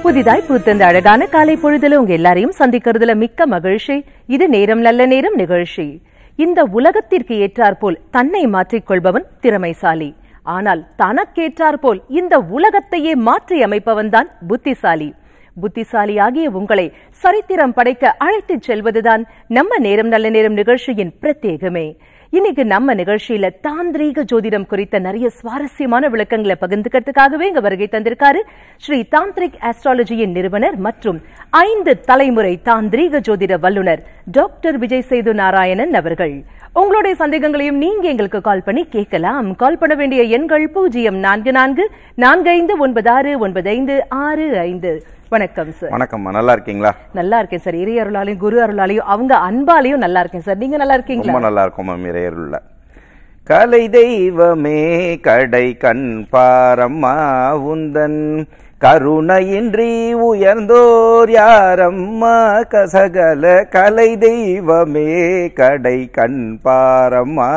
புதிதாய் பூத்தந்த அழகான காலை பொழுதுல உங்க எல்லாரையும் சந்திக்கிறதுல மிக்க மகிழ்ச்சி இது நேரம் நல்ல நேரம் நிகழ்ச்சி இந்த உலகத்திற்கு ஏற்றாற்போல் தன்னை மாற்றிக்கொள்பவன் திறமைசாலி ஆனால் தனக்கேற்றாற்போல் இந்த உலகத்தையே மாற்றி அமைப்பவன் தான் புத்திசாலி புத்திசாலியாகிய உங்களை சரித்திரம் படைக்க அழைத்துச் செல்வதுதான் நம்ம நேரம் நல்ல நேரம் நிகழ்ச்சியின் பிரத்யேகமே இன்னைக்கு நம்ம நிகழ்ச்சியில தாந்திரீக ஜோதிடம் குறித்த நிறைய சுவாரஸ்யமான விளக்கங்களை பகிர்ந்துக்கிறதுக்காகவே இங்க வருகை தந்திருக்காரு ஸ்ரீ தாந்திரிக் ஆஸ்ட்ராலஜியின் நிறுவனர் மற்றும் ஐந்து தலைமுறை தாந்திரீக ஜோதிட வல்லுனர் டாக்டர் விஜய் சேது நாராயணன் அவர்கள் உங்களுடைய சந்தேகங்களையும் நீங்க எங்களுக்கு கால் பண்ணி கேட்கலாம் கால் பண்ண வேண்டிய எண்கள் பூஜ்ஜியம் நான்கு நான்கு நான்கு ஐந்து ஒன்பது ஆறு ஒன்பது ஐந்து ஆறு ஐந்து வணக்கம் சார் வணக்கம்மா நல்லா இருக்கீங்களா நல்லா இருக்கேன் சார் இறை அருளாலையும் குரு அருளாலையும் அவங்க அன்பாலையும் நல்லா இருக்கேன் சார் நீங்க நல்லா இருக்கீங்களா ரொம்ப நல்லா இருக்கும் மேம் இறையருள்ள கலை தெய்வமே கடை கண் பாரம்மா உந்தன் கருணையின்றி உயர்ந்தோர் யாரம்மா கசகல கலை தெய்வமே கடை கண் பாரம்மா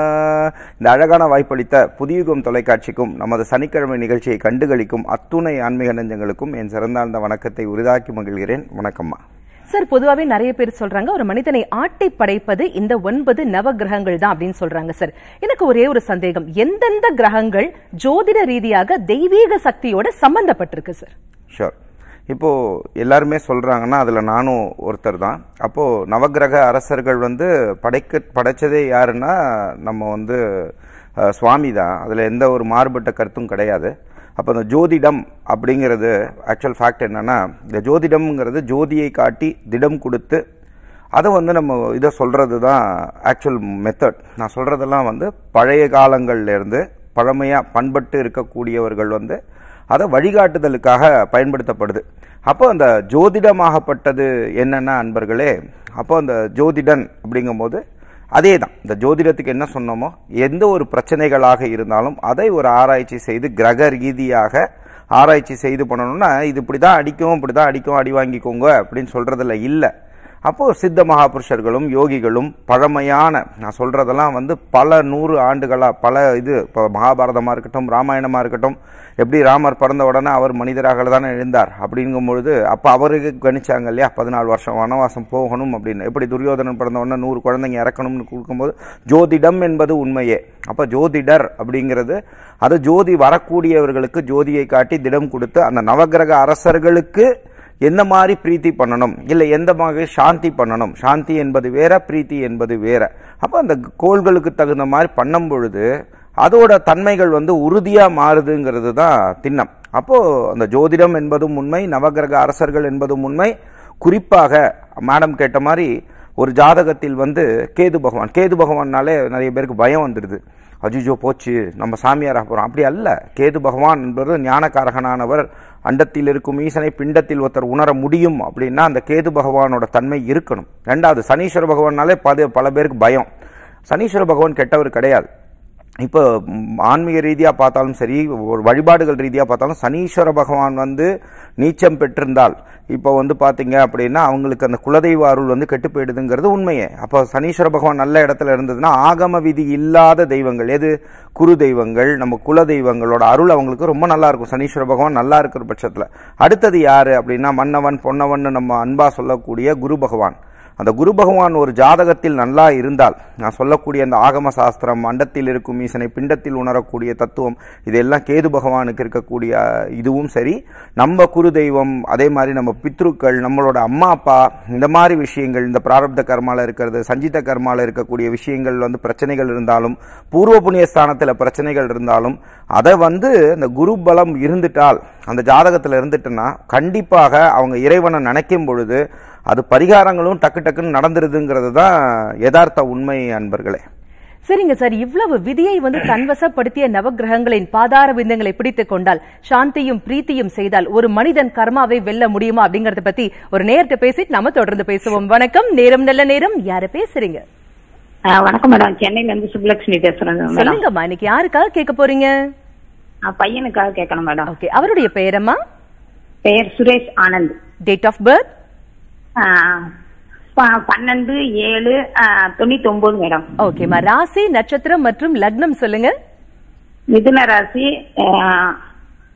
இந்த அழகான வாய்ப்பளித்த புதியுகம் தொலைக்காட்சிக்கும் நமது சனிக்கிழமை நிகழ்ச்சியை கண்டுகளிக்கும் அத்துணை ஆன்மீக நெஞ்சங்களுக்கும் என் சிறந்தாழ்ந்த வணக்கத்தை உரிதாக்கி மகிழ்கிறேன் வணக்கம்மா சார் பொதுவாவே நிறைய பேர் சொல்றாங்க ஒரு மனிதனை ஆட்டி படைப்பது இந்த ஒன்பது நவ கிரகங்கள் தான் அப்படின்னு சொல்றாங்க சார் எனக்கு ஒரே ஒரு சந்தேகம் எந்தெந்த கிரகங்கள் ஜோதிட ரீதியாக தெய்வீக சக்தியோட சம்பந்தப்பட்டிருக்கு சார் ஷோர் இப்போ எல்லாருமே சொல்றாங்கன்னா அதுல நானும் ஒருத்தர் தான் அப்போ நவக்கிரக அரசர்கள் வந்து படைக்க படைச்சதே யாருன்னா நம்ம வந்து அஹ், சுவாமி தான் அதுல எந்த ஒரு மாறுபட்ட கருத்தும் கிடையாது அப்போ அந்த ஜோதிடம் அப்படிங்கிறது ஆக்சுவல் ஃபேக்ட் என்னன்னா இந்த ஜோதிடம்ங்கிறது ஜோதியை காட்டி திடம் கொடுத்து அதை வந்து நம்ம இதை சொல்கிறது தான் ஆக்சுவல் மெத்தட் நான் சொல்கிறதெல்லாம் வந்து பழைய காலங்கள்ல இருந்து பழமையாக பண்பட்டு இருக்கக்கூடியவர்கள் வந்து அதை வழிகாட்டுதலுக்காக பயன்படுத்தப்படுது அப்போ அந்த ஜோதிடமாகப்பட்டது என்னென்ன அன்பர்களே அப்போ அந்த ஜோதிடன் அப்படிங்கும்போது அதே தான் இந்த ஜோதிடத்துக்கு என்ன சொன்னோமோ எந்த ஒரு பிரச்சனைகளாக இருந்தாலும் அதை ஒரு ஆராய்ச்சி செய்து கிரக ரீதியாக ஆராய்ச்சி செய்து பண்ணணும்னா இது இப்படி தான் அடிக்கும் இப்படி தான் அடிக்கும் அடி வாங்கிக்கோங்க அப்படின்னு சொல்றதுல இல்லை அப்போ சித்த மகாபுருஷர்களும் யோகிகளும் பழமையான நான் சொல்றதெல்லாம் வந்து பல நூறு ஆண்டுகளா பல இது இப்போ மகாபாரதமா இருக்கட்டும் ராமாயணமா இருக்கட்டும் எப்படி ராமர் பிறந்த உடனே அவர் மனிதராக தானே எழுந்தார் அப்படிங்கும் பொழுது அப்போ அவருக்கு கணிச்சாங்க இல்லையா பதினாலு வருஷம் வனவாசம் போகணும் அப்படின்னு எப்படி துரியோதனன் பிறந்த உடனே நூறு குழந்தைங்க இறக்கணும்னு கொடுக்கும்போது ஜோதிடம் என்பது உண்மையே அப்போ ஜோதிடர் அப்படிங்கிறது அது ஜோதி வரக்கூடியவர்களுக்கு ஜோதியை காட்டி திடம் கொடுத்து அந்த நவகிரக அரசர்களுக்கு எந்த மாதிரி பிரீத்தி பண்ணணும் இல்லை எந்த மாதிரி சாந்தி பண்ணணும் சாந்தி என்பது வேற பிரீத்தி என்பது வேற அப்போ அந்த கோள்களுக்கு தகுந்த மாதிரி பண்ணும் பொழுது அதோட தன்மைகள் வந்து உறுதியாக மாறுதுங்கிறது தான் திண்ணம் அப்போ அந்த ஜோதிடம் என்பதும் உண்மை நவகிரக அரசர்கள் என்பதும் உண்மை குறிப்பாக மேடம் கேட்ட மாதிரி ஒரு ஜாதகத்தில் வந்து கேது பகவான் கேது பகவான்னாலே நிறைய பேருக்கு பயம் வந்துடுது அஜிஜோ போச்சு நம்ம சாமியாராக போகிறோம் அப்படி அல்ல கேது பகவான் என்பது ஞானக்காரகனானவர் அண்டத்தில் இருக்கும் ஈசனை பிண்டத்தில் ஒருத்தர் உணர முடியும் அப்படின்னா அந்த கேது பகவானோட தன்மை இருக்கணும் ரெண்டாவது சனீஸ்வர பகவானாலே பல பல பேருக்கு பயம் சனீஸ்வர பகவான் கெட்டவர் கிடையாது இப்போ ம், ஆன்மீக ரீதியாக பார்த்தாலும் சரி ஒரு வழிபாடுகள் ரீதியாக பார்த்தாலும் சனீஸ்வர பகவான் வந்து நீச்சம் பெற்றிருந்தால் இப்போ வந்து பார்த்தீங்க அப்படின்னா அவங்களுக்கு அந்த குலதெய்வ அருள் வந்து கெட்டு போயிடுதுங்கிறது உண்மையே அப்போ சனீஸ்வர பகவான் நல்ல இடத்துல இருந்ததுன்னா ஆகம விதி இல்லாத தெய்வங்கள் எது குரு தெய்வங்கள் நம்ம குல தெய்வங்களோட அருள் அவங்களுக்கு ரொம்ப நல்லா இருக்கும் சனீஸ்வர பகவான் நல்லா இருக்கிற பட்சத்தில் அடுத்தது யாரு அப்படின்னா மன்னவன் பொன்னவன் நம்ம அன்பா சொல்லக்கூடிய குரு பகவான் அந்த குரு பகவான் ஒரு ஜாதகத்தில் நல்லா இருந்தால் நான் சொல்லக்கூடிய அந்த ஆகம சாஸ்திரம் அண்டத்தில் இருக்கும் ஈசனை பிண்டத்தில் உணரக்கூடிய தத்துவம் இதெல்லாம் கேது பகவானுக்கு இருக்கக்கூடிய அஹ், இதுவும் சரி நம்ம குரு தெய்வம் அதே மாதிரி நம்ம பித்ருக்கள் நம்மளோட அம்மா அப்பா இந்த மாதிரி விஷயங்கள் இந்த பிராரப்த கர்மால இருக்கிறது சஞ்சித கர்மால இருக்கக்கூடிய விஷயங்கள் வந்து பிரச்சனைகள் இருந்தாலும் பூர்வ புண்ணிய ஸ்தானத்தில் பிரச்சனைகள் இருந்தாலும் அதை வந்து இந்த குரு பலம் இருந்துட்டால் அந்த ஜாதகத்தில் இருந்துட்டுன்னா கண்டிப்பாக அவங்க இறைவனை நினைக்கும் பொழுது அது பரிகாரங்களும் டக்கு டக்குன்னு நடந்துருதுங்கிறது தான் யதார்த்த உண்மை அன்பர்களே சரிங்க சார் இவ்வளவு விதியை வந்து தன்வசப்படுத்திய நவகிரகங்களின் பாதார விந்தங்களை பிடித்துக் கொண்டால் சாந்தியும் பிரீத்தியும் செய்தால் ஒரு மனிதன் கர்மாவை வெல்ல முடியுமா அப்படிங்கறத பத்தி ஒரு நேரத்தை பேசிட்டு நாம தொடர்ந்து பேசுவோம் வணக்கம் நேரம் நல்ல நேரம் யாரு பேசுறீங்க ஆ, வணக்கம் மேடம் சென்னையில இருந்து சுப்புலட்சுமி பேசுறேங்க மேடம் சொல்லுங்கம்மா இன்னைக்கு யாருக்காக கேட்க போறீங்க ஆ, பையனுக்காக கேட்கணும் மேடம் ஓகே அவருடைய பெயரம்மா பெயர் Suresh Anand date of birth ஆ, ப- பன்னெண்டு ஏழு ஆ, தொண்ணூத்தி ஒன்பது மேடம் ஓகேம்மா ராசி நட்சத்திரம் மற்றும் லக்னம் சொல்லுங்க மிதுன ராசி ஆ,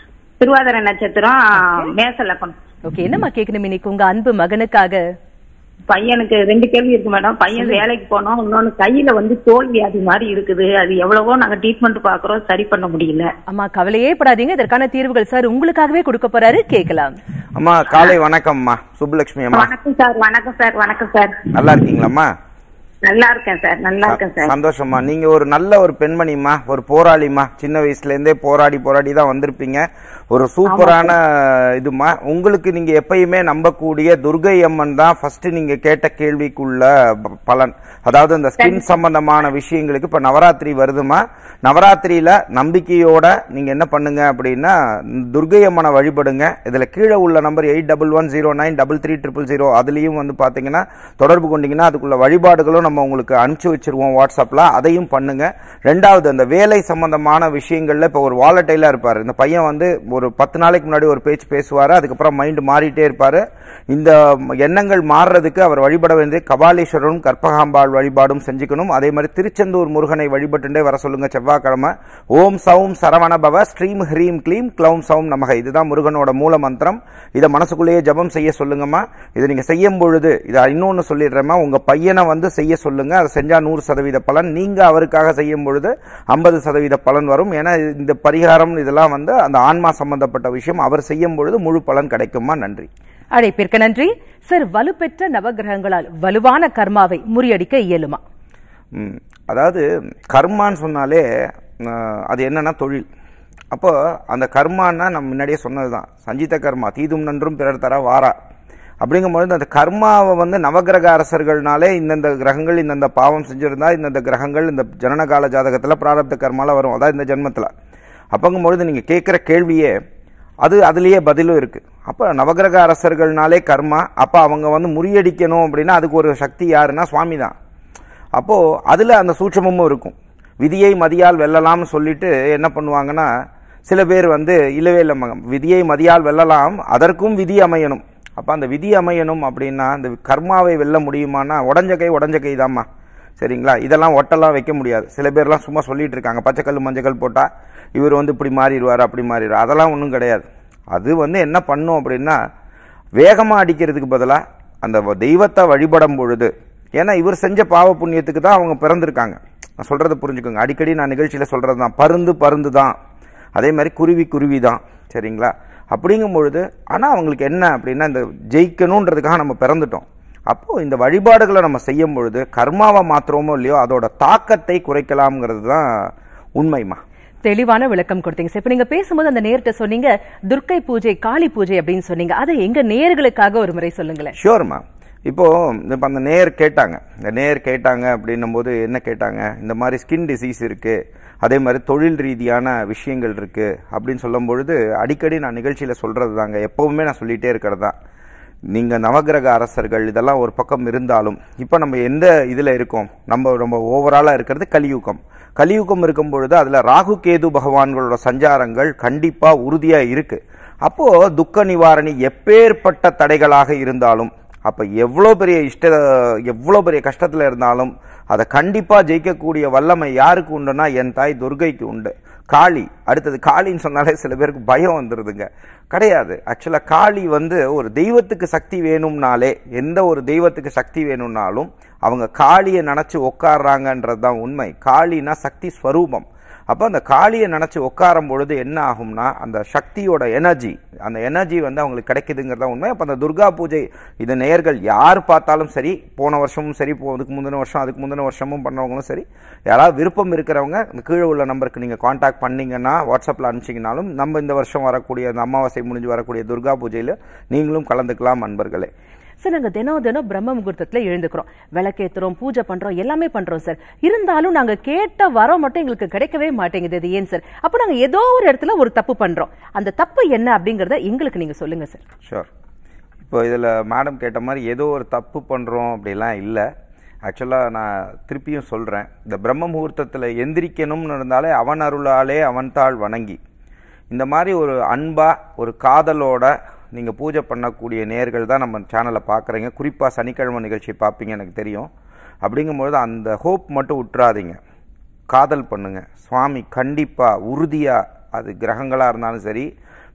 திருவாதிரை நட்சத்திரம் மேச லக்கணம் ஓகே என்னம்மா கேட்கணும் இன்னைக்கு உங்க அன்பு மகனுக்காக பையனுக்கு ரெண்டு கேள்வி இருக்கு மேடம் பையன் வேலைக்கு போனோம் இன்னொன்னு கையில வந்து தோல் வியாதி மாதிரி இருக்குது அது எவ்வளவோ நாங்க ட்ரீட்மெண்ட் பாக்குறோம் சரி பண்ண முடியல அம்மா கவலையே படாதீங்க இதற்கான தீர்வுகள் சார் உங்களுக்காகவே கொடுக்க போறாரு கேட்கலாம் அம்மா காலை வணக்கம்மா சுப்புலட்சுமி அம்மா வணக்கம் சார் வணக்கம் சார் வணக்கம் சார் நல்லா இருக்கீங்களாம்மா நல்லா இருக்கேன் சார் நல்லா இருக்கேன் சார் சந்தோஷம்மா நீங்க ஒரு நல்ல ஒரு பெண்மணிம்மா ஒரு போராளிம்மா சின்ன வயசுல இருந்தே போராடி போராடி தான் வந்திருப்பீங்க ஒரு சூப்பரான இதுமா உங்களுக்கு நீங்க எப்பயுமே நம்பக்கூடிய துர்கை அம்மன் தான் ஃபர்ஸ்ட் நீங்க கேட்ட கேள்விக்குள்ள ப- பலன் அதாவது இந்த ஸ்கின் சம்பந்தமான விஷயங்களுக்கு இப்ப நவராத்திரி வருதுமா நவராத்திரியில நம்பிக்கையோட நீங்க என்ன பண்ணுங்க அப்படின்னா துர்கை அம்மனை வழிபடுங்க இதுல கீழே உள்ள number eight double one zero nine double three triple zero அதுலயும் வந்து பாத்தீங்கன்னா தொடர்பு கொண்டீங்கன்னா அதுக்குள்ள வழிபாடுகளும் நம்ம உங்களுக்கு அனுப்பிச்சு வச்சிருவோம் வாட்ஸ்அப்ல அதையும் பண்ணுங்க ரெண்டாவது அந்த வேலை சம்பந்தமான விஷயங்கள்ல இப்ப ஒரு வாலட்டைலா இருப்பாரு இந்த பையன் வந்து ஒரு பத்து நாளைக்கு முன்னாடி ஒரு பேச்சு பேசுவாரு அதுக்கப்புறம் மைண்ட் மாறிட்டே இருப்பாரு இந்த எண்ணங்கள் மாறுறதுக்கு அவர் வழிபட வேண்டியது கபாலீஸ்வரரும் கற்பகாம்பாள் வழிபாடும் செஞ்சுக்கணும் அதே மாதிரி திருச்செந்தூர் முருகனை வழிபட்டுண்டே வர சொல்லுங்க செவ்வாய்க்கிழமை ஓம் சௌம் சரவண பவ ஸ்ரீம் ஹ்ரீம் க்ளீம் க்ளௌம் சௌம் நமக இதுதான் முருகனோட மூல மந்திரம் இதை மனசுக்குள்ளேயே ஜெபம் செய்ய சொல்லுங்கம்மா இதை நீங்க செய்யும் பொழுது இதை இன்னொன்னு சொல்லிடுறேம்மா உங்க பையனை வந்து செய்ய சொல்லுங்க அதை செஞ்சா நூறு சதவீத பலன் நீங்க அவருக்காக செய்யும் பொழுது ஐம்பது சதவீத பலன் வரும் ஏன்னா இந்த பரிகாரம் இதெல்லாம் வந்து அந்த ஆன்மா சம்பந்தப்பட்ட விஷயம் அவர் செய்யும் பொழுது முழு பலன் கிடைக்குமா நன்றி அழைப்பிற்கு நன்றி சார் வலுப்பெற்ற நவகிரகங்களால் வலுவான கர்மாவை முறியடிக்க இயலுமா ம், அதாவது கர்மான்னு சொன்னாலே அஹ், அது என்னன்னா தொழில் அப்போ அந்த கர்மான்னா நம்ம முன்னாடியே சொன்னதுதான் சஞ்சித கர்மா தீதும் நன்றும் பிறர் தர வாரா அப்படிங்கும்பொழுது அந்த கர்மாவை வந்து நவகிரக அரசர்கள்னாலே இந்தந்த கிரகங்கள் இந்தந்த பாவம் செஞ்சிருந்தா இந்தந்த கிரகங்கள் இந்த ஜனனகால ஜாதகத்துல பிராரப்த கர்மால வரும் அதான் இந்த ஜென்மத்துல அப்பங்கும்பொழுது நீங்க கேட்குற கேள்வியே அது அதுலயே பதிலும் இருக்கு அப்ப நவகிரக அரசர்கள்னாலே கர்மா அப்ப அவங்க வந்து முறியடிக்கணும் அப்படின்னா அதுக்கு ஒரு சக்தி யாருன்னா சுவாமி தான் அப்போ அதுல அந்த சூட்சமும் இருக்கும் விதியை மதியால் வெல்லலாம்னு சொல்லிட்டு என்ன பண்ணுவாங்கன்னா சில பேர் வந்து இல்லவே இல்லை மகன் விதியை மதியால் வெல்லலாம் அதற்கும் விதி அமையணும் அப்ப அந்த விதி அமையணும் அப்படின்னா அந்த கர்மாவை வெல்ல முடியுமானா உடஞ்ச கை உடஞ்ச கை தாம்மா சரிங்களா இதெல்லாம் ஒட்டெல்லாம் வைக்க முடியாது சில பேர்லாம் சும்மா சொல்லிட்டு இருக்காங்க பச்சைக்கல் மஞ்சக்கல் போட்டா இவர் வந்து இப்படி மாறிடுவார் அப்படி மாறிடுவார் அதெல்லாம் ஒன்றும் கிடையாது அது வந்து என்ன பண்ணும் அப்படின்னா வேகமா அடிக்கிறதுக்கு பதிலா அந்த வ- தெய்வத்தை வழிபடும் பொழுது ஏன்னா இவர் செஞ்ச பாவ புண்ணியத்துக்கு தான் அவங்க பிறந்திருக்காங்க நான் சொல்றதை புரிஞ்சுக்கோங்க அடிக்கடி நான் நிகழ்ச்சியில சொல்றது தான் பருந்து பருந்து தான் அதே மாதிரி குருவி குருவி தான் சரிங்களா அப்படிங்கும் பொழுது ஆனா அவங்களுக்கு என்ன அப்படின்னா இந்த ஜெயிக்கணுன்றதுக்காக நம்ம பிறந்துட்டோம் அப்போ இந்த வழிபாடுகளை நம்ம செய்யும் பொழுது கர்மாவை மாத்திரமோ இல்லையோ அதோட தாக்கத்தை குறைக்கலாம்ங்கிறது தான் உண்மைமா தெளிவான விளக்கம் கொடுத்தீங்க சார் இப்ப நீங்க பேசும்போது அந்த நேர்கிட்ட சொன்னீங்க துர்க்கை பூஜை காளி பூஜை அப்படின்னு சொன்னீங்க அதை எங்க நேர்களுக்காக ஒரு முறை சொல்லுங்களேன் ஷியோர்மா இப்போ இப்போ அந்த நேர் கேட்டாங்க இந்த நேர் கேட்டாங்க அப்படின்னும் போது என்ன கேட்டாங்க இந்த மாதிரி ஸ்கின் டிசீஸ் இருக்கு அதே மாதிரி தொழில் ரீதியான விஷயங்கள் இருக்கு அப்படின்னு சொல்லும் பொழுது அடிக்கடி நான் நிகழ்ச்சியில சொல்றது தாங்க எப்பவுமே நான் சொல்லிட்டே இருக்கிறது தான் நீங்க நவகிரக அரசர்கள் இதெல்லாம் ஒரு பக்கம் இருந்தாலும் இப்போ நம்ம எந்த இதுல இருக்கோம் நம்ம ரொம்ப ஓவராலா இருக்கிறது கலியுகம் கலியுகம் இருக்கும் பொழுது அதுல ராகு கேது பகவான்களோட சஞ்சாரங்கள் கண்டிப்பா உறுதியா இருக்கு அப்போ துக்க நிவாரணி எப்பேற்பட்ட தடைகளாக இருந்தாலும் அப்ப எவ்வளோ பெரிய இஷ்ட எவ்வளோ பெரிய கஷ்டத்துல இருந்தாலும் அதை கண்டிப்பா ஜெயிக்கக்கூடிய வல்லமை யாருக்கு உண்டுன்னா என் தாய் துர்கைக்கு உண்டு காளி அடுத்தது காளின்னு சொன்னாலே சில பேருக்கு பயம் வந்துருதுங்க கிடையாது ஆக்சுவலா காளி வந்து ஒரு தெய்வத்துக்கு சக்தி வேணும்னாலே எந்த ஒரு தெய்வத்துக்கு சக்தி வேணும்னாலும் அவங்க காளியை நினைச்சு உட்கார்றாங்கன்றது தான் உண்மை காளினா சக்தி ஸ்வரூபம் அப்போ அந்த காளியை நினச்சி உட்காரும் பொழுது என்ன ஆகும்னா அந்த சக்தியோட எனர்ஜி அந்த எனர்ஜி வந்து அவங்களுக்கு கிடைக்குதுங்கிறதா உண்மை அப்போ அந்த துர்கா பூஜை இது நேர்கள் யார் பார்த்தாலும் சரி போன வருஷமும் சரி போ அதுக்கு முந்தின வருஷம் அதுக்கு முந்தின வருஷமும் பண்ணவங்களும் சரி யாராவது விருப்பம் இருக்கிறவங்க இந்த கீழே உள்ள நம்பருக்கு நீங்கள் காண்டாக்ட் பண்ணீங்கன்னா வாட்ஸ்அப்பில் அனுப்பிச்சிங்கனாலும் நம்ம இந்த வருஷம் வரக்கூடிய அந்த அமாவாசை முடிஞ்சு வரக்கூடிய துர்கா பூஜையில் நீங்களும் கலந்துக்கலாம் அன்பர்களே சார் நாங்க தினம் தினம் பிரம்ம முகூர்த்தத்துல எழுந்துக்கிறோம் விளக்கேத்துறோம் பூஜை பண்றோம் எல்லாமே பண்றோம் சார் இருந்தாலும் நாங்க கேட்ட வரம் மட்டும் எங்களுக்கு கிடைக்கவே மாட்டேங்குது இது ஏன் சார் அப்ப நாங்க ஏதோ ஒரு இடத்துல ஒரு தப்பு பண்றோம் அந்த தப்பு என்ன அப்படிங்கறத எங்களுக்கு நீங்க சொல்லுங்க சார் ஷூர் இப்போ இதில் மேடம் கேட்ட மாதிரி ஏதோ ஒரு தப்பு பண்ணுறோம் அப்படிலாம் இல்லை ஆக்சுவலாக நான் திருப்பியும் சொல்கிறேன் இந்த பிரம்ம முகூர்த்தத்தில் எந்திரிக்கணும்னு இருந்தாலே அவன் அருளாலே அவன் தாள் வணங்கி இந்த மாதிரி ஒரு அன்பாக ஒரு காதலோட நீங்கள் பூஜை பண்ணக்கூடிய நேர்கள் தான் நம்ம சேனலை பார்க்குறீங்க குறிப்பாக சனிக்கிழமை நிகழ்ச்சி பார்ப்பீங்க எனக்கு தெரியும் அப்படிங்கும்பொழுது அந்த ஹோப் மட்டும் விட்டுறாதீங்க காதல் பண்ணுங்க சுவாமி கண்டிப்பாக உறுதியாக அது கிரகங்களாக இருந்தாலும் சரி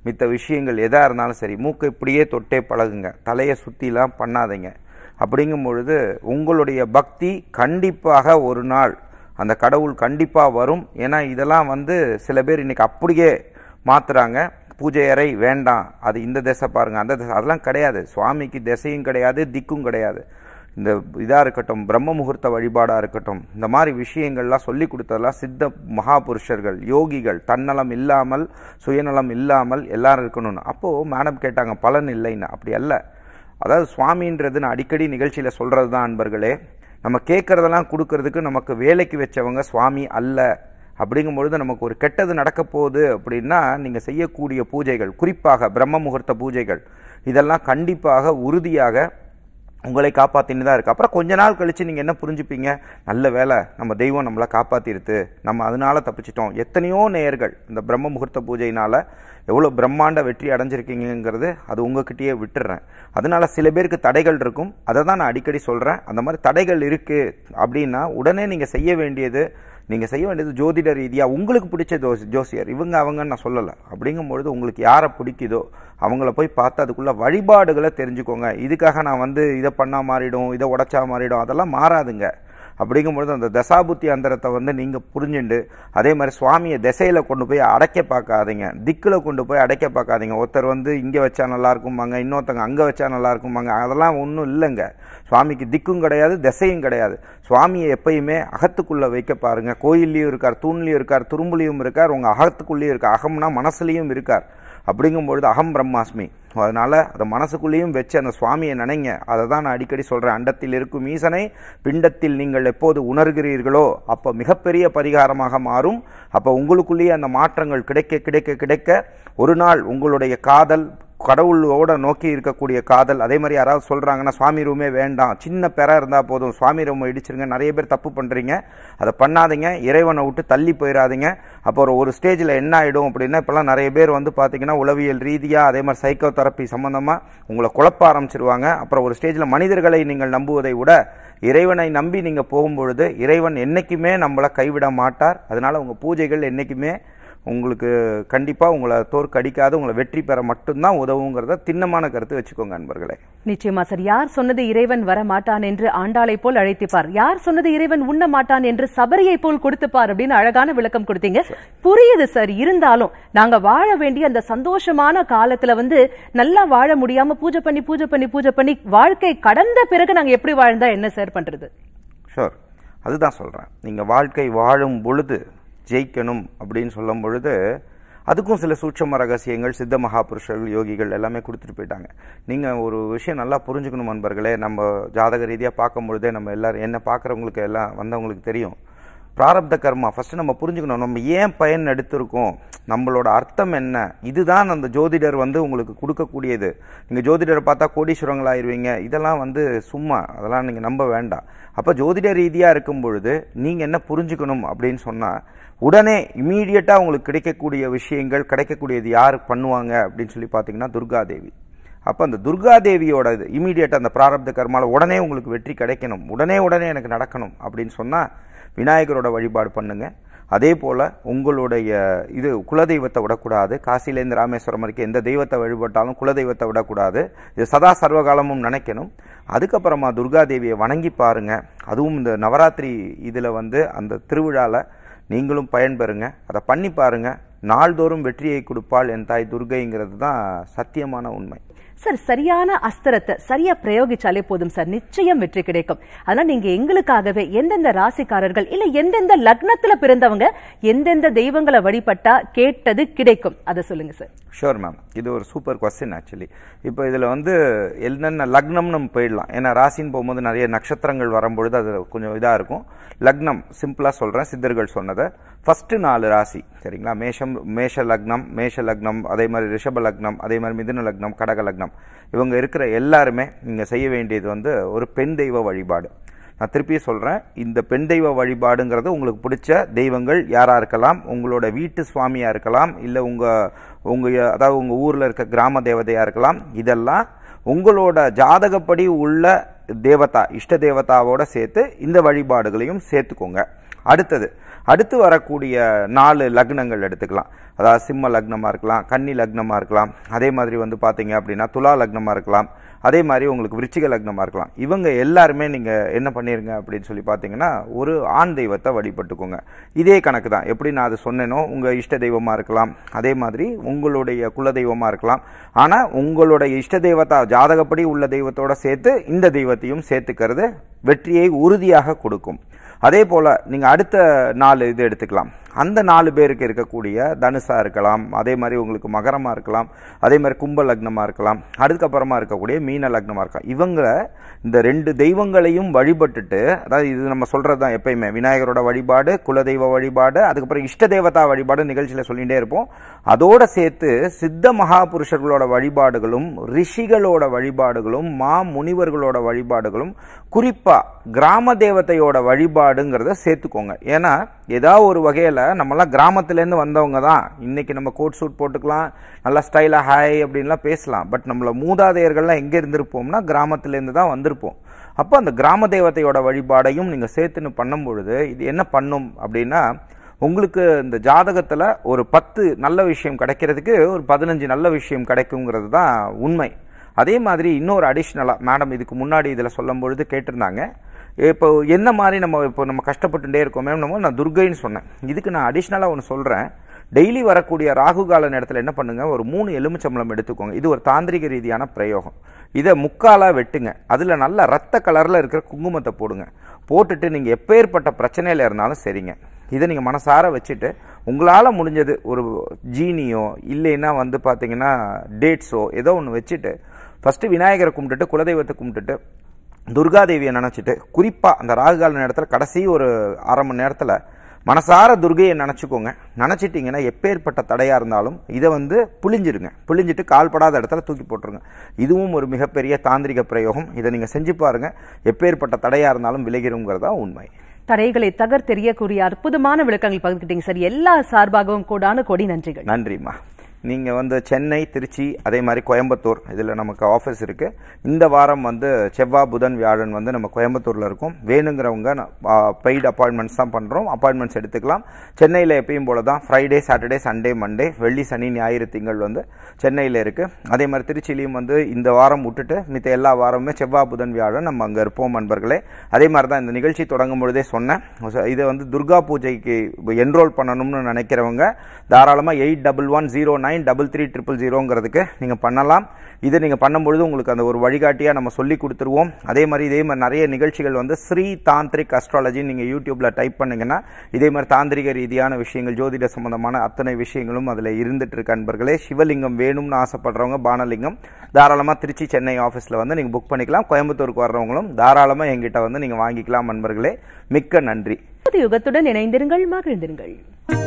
மித்த விஷயங்கள் எதாக இருந்தாலும் சரி மூக்கை இப்படியே தொட்டே பழகுங்க தலையை சுற்றிலாம் பண்ணாதீங்க அப்படிங்கும் பொழுது உங்களுடைய பக்தி கண்டிப்பாக ஒரு நாள் அந்த கடவுள் கண்டிப்பாக வரும் ஏன்னா இதெல்லாம் வந்து சில பேர் இன்னைக்கு அப்படியே மாத்துறாங்க பூஜை அறை வேண்டாம் அது இந்த திசை பாருங்க அந்த திசை அதெல்லாம் கிடையாது சுவாமிக்கு திசையும் கிடையாது திக்கும் கிடையாது இந்த இதாக இருக்கட்டும் பிரம்ம முகூர்த்த வழிபாடாக இருக்கட்டும் இந்த மாதிரி விஷயங்கள்லாம் சொல்லி கொடுத்ததெல்லாம் சித்த மகாபுருஷர்கள் யோகிகள் தன்னலம் இல்லாமல் சுயநலம் இல்லாமல் எல்லாரும் இருக்கணும்னு அப்போது மேடம் கேட்டாங்க பலன் இல்லைன்னு அப்படி அல்ல அதாவது சுவாமின்றது நான் அடிக்கடி நிகழ்ச்சியில் சொல்கிறது தான் அன்பர்களே நம்ம கேட்குறதெல்லாம் கொடுக்கறதுக்கு நமக்கு வேலைக்கு வச்சவங்க சுவாமி அல்ல அப்படிங்கும்பொழுது நமக்கு ஒரு கெட்டது நடக்க போகுது அப்படின்னா நீங்கள் செய்யக்கூடிய பூஜைகள் குறிப்பாக பிரம்ம முகூர்த்த பூஜைகள் இதெல்லாம் கண்டிப்பாக உறுதியாக உங்களை காப்பாத்தின்னு தான் இருக்கு அப்புறம் கொஞ்ச நாள் கழிச்சு நீங்க என்ன புரிஞ்சுப்பீங்க நல்ல வேலை நம்ம தெய்வம் நம்மளை காப்பாத்திருத்து நம்ம அதனால தப்பிச்சிட்டோம் எத்தனையோ நேயர்கள் இந்த பிரம்ம முகூர்த்த பூஜையினால எவ்வளோ பிரம்மாண்ட வெற்றி அடைஞ்சிருக்கீங்கிறது அது உங்ககிட்டயே விட்டுறேன் அதனால சில பேருக்கு தடைகள் இருக்கும் அதை தான் நான் அடிக்கடி சொல்றேன் அந்த மாதிரி தடைகள் இருக்கு அப்படின்னா உடனே நீங்க செய்ய வேண்டியது நீங்கள் செய்ய வேண்டியது ஜோதிட ரீதியாக உங்களுக்கு பிடிச்ச ஜோசி ஜோசியர் இவங்க அவங்கன்னு நான் சொல்லலை அப்படிங்கும்பொழுது உங்களுக்கு யாரை பிடிக்குதோ அவங்கள போய் பார்த்து அதுக்குள்ள வழிபாடுகளை தெரிஞ்சுக்கோங்க இதுக்காக நான் வந்து இதை பண்ணா மாறிடும் இதை உடைச்சா மாறிடும் அதெல்லாம் மாறாதுங்க அப்படிங்கும்பொழுது அந்த தசாபுத்தி அந்தரத்தை வந்து நீங்கள் புரிஞ்சுண்டு அதே மாதிரி சுவாமியை திசையில் கொண்டு போய் அடைக்க பார்க்காதீங்க திக்கில் கொண்டு போய் அடைக்க பார்க்காதீங்க ஒருத்தர் வந்து இங்கே வச்சா நல்லா இருக்குமாங்க இன்னொருத்தங்க அங்கே வச்சா நல்லா இருக்குமாங்க அதெல்லாம் ஒன்றும் இல்லைங்க சுவாமிக்கு திக்கும் கிடையாது திசையும் கிடையாது சுவாமியை எப்பயுமே அகத்துக்குள்ளே வைக்க பாருங்க கோயில்லையும் இருக்கார் தூண்லையும் இருக்கார் துரும்புலையும் இருக்கார் உங்கள் அகத்துக்குள்ளேயும் இருக்கார் அகம்னா மனசுலையும் இருக்கார் அப்படிங்கும்பொழுது அகம் பிரம்மாஸ்மி அதனால அதை மனசுக்குள்ளேயும் வச்சு அந்த சுவாமியை நினைங்க அதை தான் நான் அடிக்கடி சொல்றேன் அண்டத்தில் இருக்கும் ஈசனை பிண்டத்தில் நீங்கள் எப்போது உணர்கிறீர்களோ அப்போ மிகப்பெரிய பரிகாரமாக மாறும் அப்போ உங்களுக்குள்ளேயே அந்த மாற்றங்கள் கிடைக்க கிடைக்க கிடைக்க ஒரு நாள் உங்களுடைய காதல் கடவுளோட நோக்கி இருக்கக்கூடிய காதல் அதே மாதிரி யாராவது சொல்றாங்கன்னா சுவாமி ரூமே வேண்டாம் சின்ன பெற இருந்தா போதும் சுவாமி ரூம் இடிச்சிருங்க நிறைய பேர் தப்பு பண்றீங்க அதை பண்ணாதீங்க இறைவனை விட்டு தள்ளி போயிடாதீங்க அப்போ ஒரு ஒரு ஸ்டேஜில் என்ன ஆயிடும் அப்படின்னா இப்பெல்லாம் நிறைய பேர் வந்து பார்த்தீங்கன்னா உளவியல் ரீதியா அதே மாதிரி சைக்கோ தெரப்பி சம்பந்தமா உங்களை குழப்ப ஆரம்பிச்சிருவாங்க அப்புறம் ஒரு ஸ்டேஜில் மனிதர்களை நீங்கள் நம்புவதை விட இறைவனை நம்பி நீங்க போகும்பொழுது இறைவன் என்னைக்குமே நம்மளை கைவிட மாட்டார் அதனால உங்க பூஜைகள் என்னைக்குமே உங்களுக்கு கண்டிப்பாக உங்களை தோற்கடிக்காது உங்களை வெற்றி பெற மட்டும்தான் உதவுங்கிறத திண்ணமான கருத்து வச்சுக்கோங்க அன்பர்களே நிச்சயமா சார் யார் சொன்னது இறைவன் வர மாட்டான் என்று ஆண்டாளை போல் அழைத்துப்பார் யார் சொன்னது இறைவன் உண்ண மாட்டான் என்று சபரியை போல் கொடுத்துப்பார் அப்படின்னு அழகான விளக்கம் கொடுத்தீங்க புரியுது சார் இருந்தாலும் நாங்க வாழ வேண்டிய அந்த சந்தோஷமான காலத்துல வந்து நல்லா வாழ முடியாம பூஜை பண்ணி பூஜை பண்ணி பூஜை பண்ணி வாழ்க்கை கடந்த பிறகு நாங்க எப்படி வாழ்ந்தா என்ன சார் பண்றது ஷோர் அதுதான் சொல்கிறேன் நீங்கள் வாழ்க்கை வாழும் பொழுது ஜெயிக்கணும் அப்படின்னு சொல்லும் பொழுது அதுக்கும் சில சூட்சம ரகசியங்கள் சித்த மகாபுருஷர்கள் யோகிகள் எல்லாமே கொடுத்துட்டு போயிட்டாங்க நீங்கள் ஒரு விஷயம் நல்லா புரிஞ்சுக்கணும் நண்பர்களே நம்ம ஜாதக ரீதியாக பார்க்கும் பொழுதே நம்ம எல்லாரும் என்ன பார்க்குறவங்களுக்கு எல்லாம் வந்தவங்களுக்கு தெரியும் பிராரப்த கர்மா ஃபர்ஸ்ட் நம்ம புரிஞ்சுக்கணும் நம்ம ஏன் பயன் எடுத்திருக்கோம் நம்மளோட அர்த்தம் என்ன இதுதான் அந்த ஜோதிடர் வந்து உங்களுக்கு கொடுக்கக்கூடியது நீங்க ஜோதிடரை பார்த்தா கோடீஸ்வரங்களாயிருவீங்க இதெல்லாம் வந்து சும்மா அதெல்லாம் நீங்க நம்ப வேண்டாம் அப்ப ஜோதிட ரீதியா இருக்கும் பொழுது நீங்க என்ன புரிஞ்சுக்கணும் அப்படின்னு சொன்னா உடனே இமீடியட்டா உங்களுக்கு கிடைக்கக்கூடிய விஷயங்கள் கிடைக்கக்கூடியது யார் பண்ணுவாங்க அப்படின்னு சொல்லி பார்த்தீங்கன்னா துர்காதேவி அப்போ அந்த துர்காதேவியோட இது இமீடியட் அந்த பிராரப்த கர்மால உடனே உங்களுக்கு வெற்றி கிடைக்கணும் உடனே உடனே எனக்கு நடக்கணும் அப்படின்னு சொன்னா விநாயகரோட வழிபாடு பண்ணுங்க அதே போல உங்களுடைய இது குலதெய்வத்தை விடக்கூடாது காசிலேருந்து ராமேஸ்வரம் வரைக்கும் எந்த தெய்வத்தை வழிபட்டாலும் குலதெய்வத்தை விடக்கூடாது இது சதா சர்வகாலமும் நினைக்கணும் அதுக்கப்புறமா துர்காதேவியை வணங்கி பாருங்க அதுவும் இந்த நவராத்திரி இதில் வந்து அந்த திருவிழால நீங்களும் பயன்பெறுங்க அதை பண்ணி பாருங்க நாள்தோறும் வெற்றியை கொடுப்பாள் என் தாய் துர்கைங்கிறது தான் சத்தியமான உண்மை சார் சரியான அஸ்திரத்தை சரியா பிரயோகிச்சாலே போதும் சார் நிச்சயம் வெற்றி கிடைக்கும் அதனால நீங்க எங்களுக்காகவே எந்தெந்த ராசிக்காரர்கள் இல்ல எந்தெந்த லக்னத்துல பிறந்தவங்க எந்தெந்த தெய்வங்களை வழிபட்டா கேட்டது கிடைக்கும் அதை சொல்லுங்க சார் ஷோர் மேம் இது ஒரு சூப்பர் கொஸ்டின் ஆக்சுவலி இப்போ இதில் வந்து என்னென்ன லக்னம் நம்ம போயிடலாம் ஏன்னா ராசின்னு போகும்போது நிறைய நட்சத்திரங்கள் வரும்பொழுது அது கொஞ்சம் இதாக இருக்கும் லக்னம் சிம்பிளாக சொல்கிறேன் சித்தர்கள் சொன்னதை ஃபஸ்ட்டு நாலு ராசி சரிங்களா மேஷம் மேஷ லக்னம் மேஷ லக்னம் அதே மாதிரி ரிஷப லக்னம் அதே மாதிரி மிதுன லக்னம் கடக லக்னம் இவங்க இருக்கிற எல்லாருமே நீங்கள் செய்ய வேண்டியது வந்து ஒரு பெண் தெய்வ வழிபாடு நான் திருப்பி சொல்கிறேன் இந்த பெண் தெய்வ வழிபாடுங்கிறது உங்களுக்கு பிடிச்ச தெய்வங்கள் யாராக இருக்கலாம் உங்களோட வீட்டு சுவாமியாக இருக்கலாம் இல்லை உங்கள் உங்கள் அதாவது உங்கள் ஊரில் இருக்க கிராம தேவதையாக இருக்கலாம் இதெல்லாம் உங்களோட ஜாதகப்படி உள்ள தேவதா இஷ்ட தேவதாவோட சேர்த்து இந்த வழிபாடுகளையும் சேர்த்துக்கோங்க அடுத்தது அடுத்து வரக்கூடிய நாலு லக்னங்கள் எடுத்துக்கலாம் அதாவது சிம்ம லக்னமாக இருக்கலாம் கன்னி லக்னமாக இருக்கலாம் அதே மாதிரி வந்து பார்த்தீங்க அப்படின்னா துலா லக்னமாக இருக்கலாம் அதே மாதிரி உங்களுக்கு விருச்சிக லக்னமாக இருக்கலாம் இவங்க எல்லாருமே நீங்கள் என்ன பண்ணிருங்க அப்படின்னு சொல்லி பார்த்தீங்கன்னா ஒரு ஆண் தெய்வத்தை வழிபட்டுக்கோங்க இதே கணக்கு தான் எப்படி நான் அது சொன்னேனோ உங்கள் இஷ்ட தெய்வமாக இருக்கலாம் அதே மாதிரி உங்களுடைய குல தெய்வமாக இருக்கலாம் ஆனால் உங்களுடைய இஷ்ட தெய்வத்தா ஜாதகப்படி உள்ள தெய்வத்தோட சேர்த்து இந்த தெய்வத்தையும் சேர்த்துக்கிறது வெற்றியை உறுதியாக கொடுக்கும் அதே போல் நீங்கள் அடுத்த நாலு இது எடுத்துக்கலாம் அந்த நாலு பேருக்கு இருக்கக்கூடிய தனுசா இருக்கலாம் அதே மாதிரி உங்களுக்கு மகரமாக இருக்கலாம் அதே மாதிரி கும்ப லக்னமாக இருக்கலாம் அதுக்கப்புறமா இருக்கக்கூடிய மீன லக்னமாக இருக்கலாம் இவங்க இந்த ரெண்டு தெய்வங்களையும் வழிபட்டுட்டு அதாவது இது நம்ம சொல்கிறது தான் எப்பயுமே விநாயகரோட வழிபாடு குலதெய்வ வழிபாடு அதுக்கப்புறம் இஷ்ட தேவதா வழிபாடு நிகழ்ச்சியில் சொல்லிகிட்டே இருப்போம் அதோட சேர்த்து சித்த மகாபுருஷர்களோட வழிபாடுகளும் ரிஷிகளோட வழிபாடுகளும் மா முனிவர்களோட வழிபாடுகளும் குறிப்பாக கிராம தேவதையோட வழிபாடுங்கிறத சேர்த்துக்கோங்க ஏன்னா ஏதாவது ஒரு வகையில் நம்மலாம் கிராமத்துலேருந்து வந்தவங்க தான் இன்னைக்கு நம்ம கோட் சூட் போட்டுக்கலாம் நல்லா ஸ்டைலாக ஹாய் அப்படின்லாம் பேசலாம் பட் நம்மள மூதாதையர்கள்லாம் எங்கே இருந்திருப்போம்னா கிராமத்துலேருந்து தான் வந்திருப்போம் அப்போ அந்த கிராம தேவதையோட வழிபாடையும் நீங்கள் சேர்த்துன்னு பண்ணும் பொழுது இது என்ன பண்ணும் அப்படின்னா உங்களுக்கு இந்த ஜாதகத்தில் ஒரு பத்து நல்ல விஷயம் கிடைக்கிறதுக்கு ஒரு பதினஞ்சு நல்ல விஷயம் கிடைக்குங்கிறது தான் உண்மை அதே மாதிரி இன்னொரு அடிஷ்னலாக மேடம் இதுக்கு முன்னாடி இதில் சொல்லும் பொழுது கேட்டிருந்தாங்க இப்போ என்ன மாதிரி நம்ம இப்போ நம்ம கஷ்டப்பட்டுட்டே இருக்கோமே நம்ம நான் துர்கைன்னு சொன்னேன் இதுக்கு நான் அடிஷ்னலாக ஒன்று சொல்கிறேன் டெய்லி வரக்கூடிய ராகு கால நேரத்தில் என்ன பண்ணுங்க ஒரு மூணு எலுமிச்சம்பளம் எடுத்துக்கோங்க இது ஒரு தாந்திரிக ரீதியான பிரயோகம் இதை முக்காலாக வெட்டுங்க அதில் நல்ல ரத்த கலரில் இருக்கிற குங்குமத்தை போடுங்க போட்டுட்டு நீங்கள் எப்பேற்பட்ட பிரச்சனையில் இருந்தாலும் சரிங்க இதை நீங்கள் மனசார வச்சுட்டு உங்களால் முடிஞ்சது ஒரு ஜீனியோ இல்லைன்னா வந்து பார்த்தீங்கன்னா டேட்ஸோ ஏதோ ஒன்று வச்சுட்டு ஃபஸ்ட்டு விநாயகரை கும்பிட்டுட்டு குலதெய்வத்தை கும்பிட்டுட்டு துர்காதேவியை நினச்சிட்டு குறிப்பாக அந்த ராகுகால நேரத்தில் கடைசி ஒரு அரை மணி நேரத்தில் மனசார துர்கையை நினச்சிக்கோங்க நினச்சிட்டிங்கன்னா எப்பேற்பட்ட தடையாக இருந்தாலும் இதை வந்து புளிஞ்சிருங்க புளிஞ்சிட்டு கால்படாத இடத்துல தூக்கி போட்டுருங்க இதுவும் ஒரு மிகப்பெரிய தாந்திரிக பிரயோகம் இதை நீங்கள் செஞ்சு பாருங்கள் எப்பேற்பட்ட தடையாக இருந்தாலும் விலகிருங்கிறதா உண்மை தடைகளை தகர்த்தெறியக்கூடிய அற்புதமான விளக்கங்கள் பகிர்ந்துக்கிட்டீங்க சார் எல்லா சார்பாகவும் கோடான கொடி நன்றிகள் நன்றிம்மா நீங்கள் வந்து சென்னை திருச்சி அதே மாதிரி கோயம்புத்தூர் இதில் நமக்கு ஆஃபீஸ் இருக்குது இந்த வாரம் வந்து செவ்வாய் புதன் வியாழன் வந்து நம்ம கோயம்புத்தூரில் இருக்கோம் வேணுங்கிறவங்க பெய்டு அப்பாயின்மெண்ட்ஸ் தான் பண்ணுறோம் அப்பாயின்மெண்ட்ஸ் எடுத்துக்கலாம் சென்னையில் எப்பயும் போல தான் ஃப்ரைடே சாட்டர்டே சண்டே மண்டே வெள்ளி சனி ஞாயிறு திங்கள் வந்து சென்னையில் இருக்குது அதே மாதிரி திருச்சிலையும் வந்து இந்த வாரம் விட்டுட்டு மித்த எல்லா வாரமுமே செவ்வாய் புதன் வியாழன் நம்ம அங்கே இருப்போம் நண்பர்களே அதே மாதிரி தான் இந்த நிகழ்ச்சி தொடங்கும் பொழுதே சொன்னேன் இதை வந்து துர்கா பூஜைக்கு என்ரோல் பண்ணணும்னு நினைக்கிறவங்க தாராளமாக eight double one zero nine double three triple ஜீரோங்கிறதுக்கு நீங்கள் பண்ணலாம் இதை நீங்கள் பண்ணும்பொழுது உங்களுக்கு அந்த ஒரு வழிகாட்டியாக நம்ம சொல்லி கொடுத்துருவோம் அதே மாதிரி இதே மாதிரி நிறைய நிகழ்ச்சிகள் வந்து ஸ்ரீ தாந்திரிக் அஸ்ட்ராலஜி நீங்கள் யூடியூப்பில் டைப் பண்ணிங்கன்னா இதே மாதிரி தாந்திரிக ரீதியான விஷயங்கள் ஜோதிட சம்பந்தமான அத்தனை விஷயங்களும் அதில் இருந்துட்டு இருக்க அன்பர்களே சிவலிங்கம் வேணும்னு ஆசைப்படுறவங்க பானலிங்கம் தாராளமாக திருச்சி சென்னை ஆஃபீஸில் வந்து நீங்கள் புக் பண்ணிக்கலாம் கோயம்புத்தூருக்கு வர்றவங்களும் தாராளமாக எங்கிட்ட வந்து நீங்கள் வாங்கிக்கலாம் நண்பர்களே மிக்க நன்றி புது யுகத்துடன் இணைந்திருங்கள் மகிழ்ந்திருங்கள்